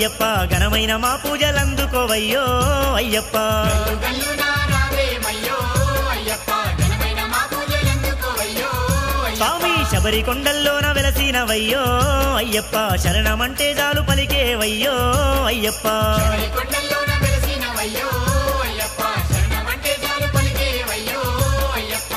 అయ్యప్ప ఘనమైన మా పూజలందుకోవయ్యో అయ్యప్ప గల్లునా రావేమయ్యో అయ్యప్ప ఘనమైన మా పూజలందుకోవయ్యో స్వామి శబరి కొండల్లోన వెలసినవయ్యో అయ్యప్ప శరణమంటే చాలు పలికేవయ్యో అయ్యప్ప శబరి కొండల్లోన వెలసినవయ్యో అయ్యప్ప శరణమంటే చాలు పలికేవయ్యో అయ్యప్ప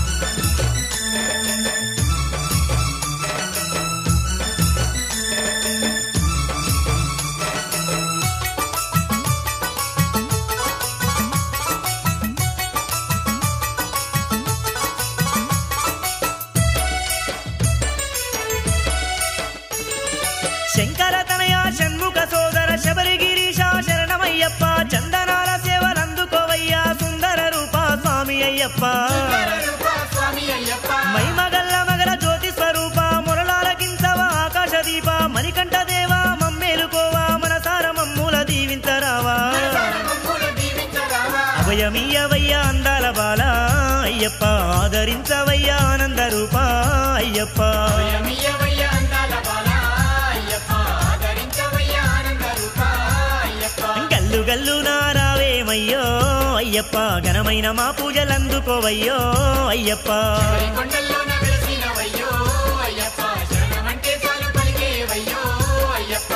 శంకర తనయ షణ్ముఖ సోదర శబరిగిరీశ శరణమయ్యప్ప చందనాల సేవలందుకోవయ్యా సుందర రూప స్వామి అయ్యప్ప రూప స్వామి అయ్యప్ప మైమగల్ల మగల జ్యోతి స్వరూప మురళాల కించవ ఆకాశ దీప మణికంఠ దేవ మమ్మేలుకోవా మనసార మమ్ముల దీవించరావా మమ్ములు దీవించరావా అభయమీయవయ్య అందాల బాల అయ్యప్ప ఆదరించవయ్యా ఆనంద రూప అయ్యప్ప అయ్యమయ్య అందాల బాల అయ్యప్ప ఆదరించవయ్య ఆనంద రూప అయ్యప్ప గల్లు గల్లు నారావేమయ్యో అయ్యప్ప ఘనమైన మా పూజలందుకోవయ్యో అయ్యప్ప శబరి కొండల్లోన వెలసినవయ్యో అయ్యప్ప శరణమంటే చాలు పలికేవయ్యో అయ్యప్ప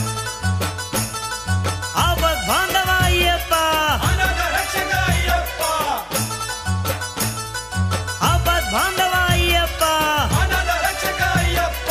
ఆపద్బాంధవ అయ్యప్ప అనాథ రక్షక అయ్యప్ప ఆపద్బాంధవ అయ్యప్ప అనాథ రక్షక అయ్యప్ప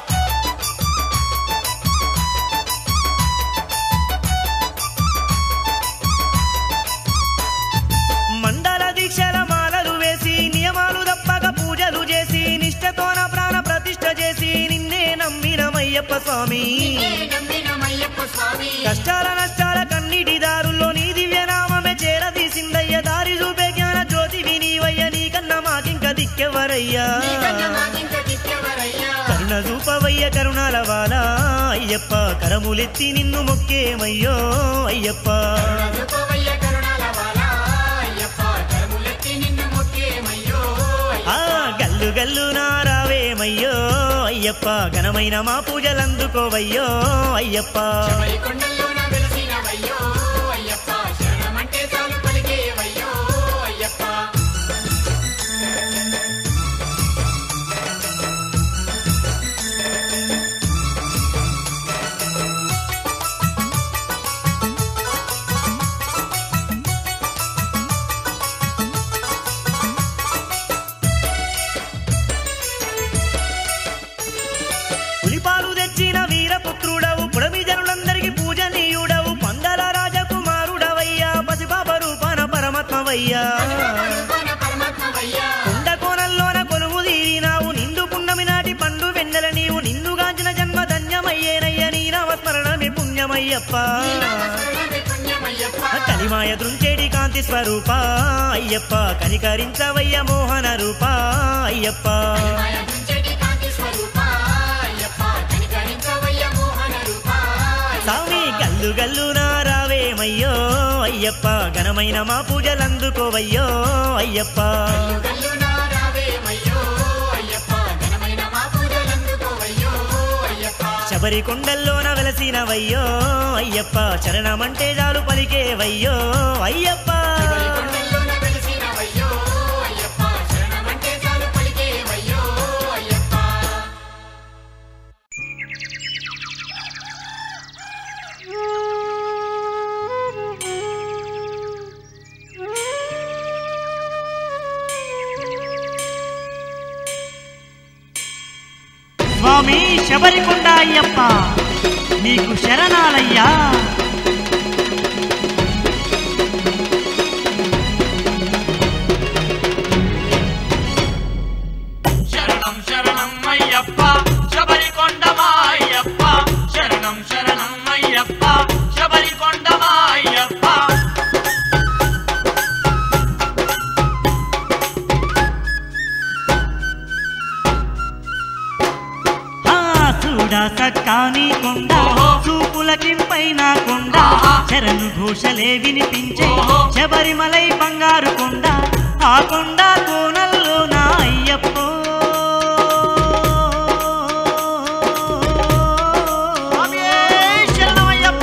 మండల దీక్షల మాలలు వేసి నియమాలు తప్పక పూజలు చేసి నిష్ఠతోన ప్రాణ ప్రతిష్ఠ చేసి నిన్నే నమ్మినమయ్యప్ప స్వామి నమ్మినమయ్యప్ప స్వామి కష్టాల నష్టాల కన్నిటి దారుల్లో నీ దివ్యనామమే చేరదీసిందయ్య దారి చూపే జ్ఞాన జ్యోతి వినివయ్య నీకన్నా మాకింక దిక్కెవరయ్యా మాకింక దిక్కెవరయ్యా కరుణ చూపవయ్య కరుణాల వాల అయ్యప్ప కరములెత్తి నిన్ను మొక్కేమయ్యో అయ్యప్ప రూపవయ్య కరుణాల వాల అయ్యప్ప కరుములెత్తి నిన్ను మొక్కేమయ్యో ఆ గల్లు గల్లు నారావేమయ్యో అయ్యప్ప ఘనమైన మా పూజలందుకోవయ్యో అయ్యప్ప శబరి కొండల్లోన వెలసినవయ్యో అయ్యప్ప శరణమంటే చాలు పలికేవయ్యో అయ్యప్ప పులిపాలు తెచ్చిన వీరపుత్రుడవు పుడమి జనులందరికి పూజనీయుడవు పందల రాజకుమారుడవయ్యా పసిపాప రూపాన పరమాత్మవయ్యా రూపాన పరమాత్మవయ్యా కొండ కోణంలోన కొలువు తీరినావు నిండు పున్నమి నాటి పండు వెన్నెల నీవు నిన్నుగాంచిన జన్మ ధన్యమయ్యేనయ్య నీ నామస్మరణమే పుణ్యమయ్యప్ప శరణమే పుణ్యమయ్యప్ప కలిమాయ దృంచేడి కాంతి స్వరూప అయ్యప్ప కనికరించవయ్య మోహన రూప అయ్యప్ప మాయ దుంచెటి కాంతి స్వరూప అయ్యప్ప కనికరించవయ్య మోహన రూప స్వామి గల్లు గల్లు నారావేమయ్యో అయ్యప్ప ఘనమైన మా పూజలందుకోవయ్యో అయ్యప్ప గల్లునా రావేమయ్యో అయ్యప్ప ఘనమైన మా పూజలందుకోవయ్యో అయ్యప్ప శబరి కొండల్లోన వెలసినవయ్యో అయ్యప్ప చరణమంటే చాలు పలికేవయ్యో అయ్యప్ప శబరి కొండల్లోన వెలిసినవయ్యో అయ్యప్ప శరణమంటే చాలు పలికేవయ్యో అయ్యప్ప స్వామి శబరికొండ అయ్యప్ప నీకు శరణాలయ్యా శరణం శరణం అయ్యప్ప శబరికొండ మా అయ్యప్ప శరణం శరణం అయ్యప్ప శబరికొండ మా అయ్యప్ప ఆ చూడ సక్కాని కొండ ఓహో. చూపులకింపైన కొండ ఆహా. శరణు ఘోషలే వినిపించే ఓహో. శబరిమలై బంగారు కొండ ఆ కొండ కోనల్లో నా అయ్యప్ప శరణమయ్యప్ప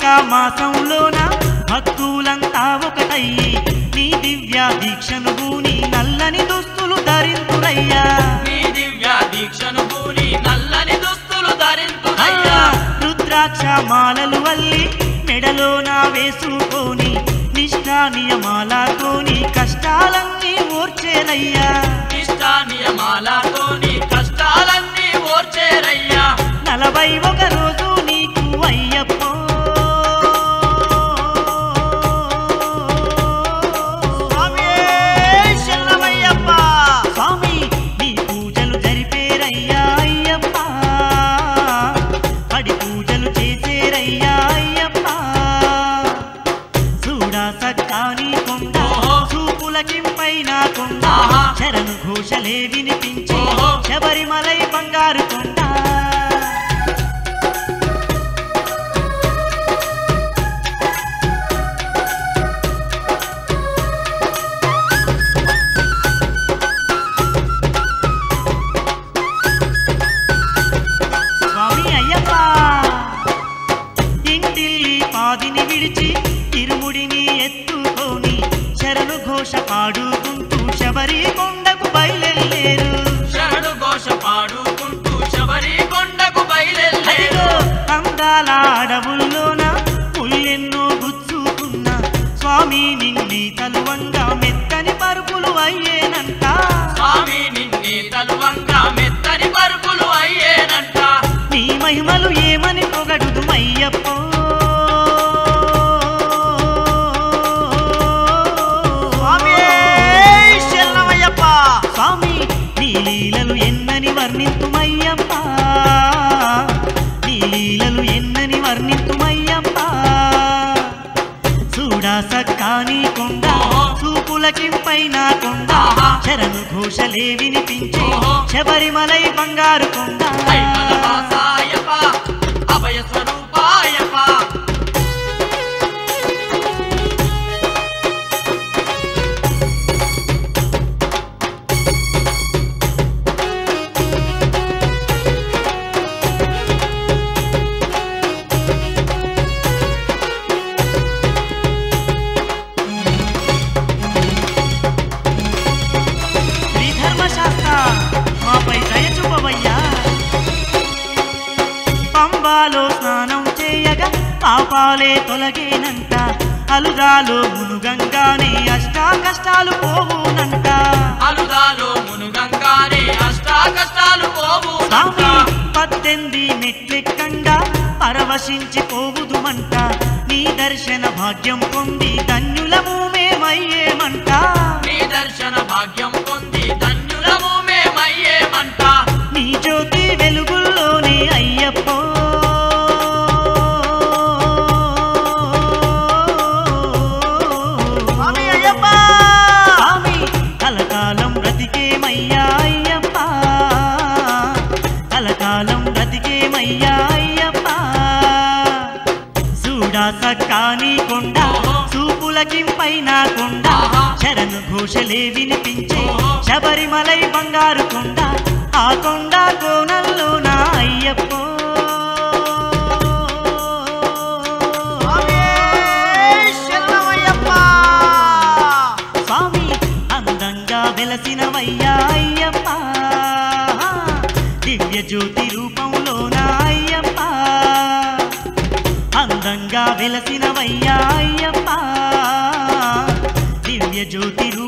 మాసంలోన భక్తులంతా ఒకటయ్యి నీ దివ్య దీక్షను భూని నల్లని దుస్తులు ధరింతురయ్యా నీ దివ్య దీక్షను పూని నల్లని దుస్తులు ధరింతురయ్యా రుద్రాక్ష మాలలు వల్లి మెడలోన వేసుకొని నిష్ఠా నియమాలతోని కష్టాలన్నీ ఓర్చేరయ్యా ఇష్ట నియమాలతోని కష్టాలన్నీ ఓర్చేరయ్యా నలభై ఒక రోజు నీకు అయ్యప్ప స్వామి నీ పూజలు జరిపేరయ్యా అయ్యప్ప పడి పూజలు చేసేరయ్యా అయ్యప్ప చూడా సక్కాని కొండ ఓహో. చూపులకింపైన కొండ ఆహా. చరణు ఘోషలే వినిపించి ఓహో. శబరిమలై బంగారు కొండ స్వామి అయ్యప్ప ఇంటిల్లి పాదిని విడిచి తిరుముడిని ఎత్తుకొని శరణు ఘోష పాడుకుంటూ శబరి కొండకు బయలుదేరు శరణు ఘోష పాడుకుంటూ శబరి కొండకు బయలుదేరు అదిగో అందాల అడవుల్లోన పుల్లెన్నో గుచ్చుకున్న స్వామి నిన్ని తలువంగా మెత్తని పరుపులు అయ్యేనంట స్వామి నిన్ని తలువంగా మెత్తని పరుపులు అయ్యేనంట నీ మహిమలు ఏమని పొగడుదు అయ్యప్ప స్వామి నీ లీలలు ఎన్నని వర్ణింతుమయ్యప్ప నీ లీలలు ఎన్నని వర్ణింతుమయ్యప్ప చూడా సక్కాని కొండ ఓహో. చూపులకింపైన కొండ ఆహా. చరణు ఘోషలే వినిపించి ఓహో. శబరిమలై బంగారు కొండ ఐమల వాసాయప్ప అభయ స్వరూపాయప్ప శ్రీధర్మశాస్త్ర మాపై దయచూపవయ్యా పంబాలో స్నానం చేయగా పాపాలే తొలగేనంట అలుదాలో మునుగంగానే అష్టా కష్టాలు పోవునంట అలుదాలో మునుగంగానే అష్టా కష్టాలు పోవునంట స్వామి పద్దెనిమిది మెట్లెక్కంగా పరవశించి పోవుదుమంట నీ దర్శన భాగ్యం పొంది ధన్యులము మేమయ్యేమంట నీ దర్శన భాగ్యం పొంది ధన్యులము మేమయ్యేమంట నీ జ్యోతి వెలుగుల్లోనే అయ్యప్ప స్వామి కలకాలం బ్రతికేమయ్యా అయ్యప్ప కలకాలం బ్రతికేమయ్యా అయ్యప్ప చూడా సక్కాని కొండ ఓహో. చూపులకింపైన కొండ ఆహా. శరణు ఘోషలే వినిపించే ఓహో. శబరిమలై బంగారు కొండ ఆ కొండ కోణంలో నా అయ్యప్ప స్వామి అందంగా వెలసినవయ్యా అయ్యప్ప దివ్య జ్యోతి రూపంలో నా అయ్యప్ప అందంగా వెలసినవయ్యా అయ్యప్ప దివ్య జ్యోతి రూపంలో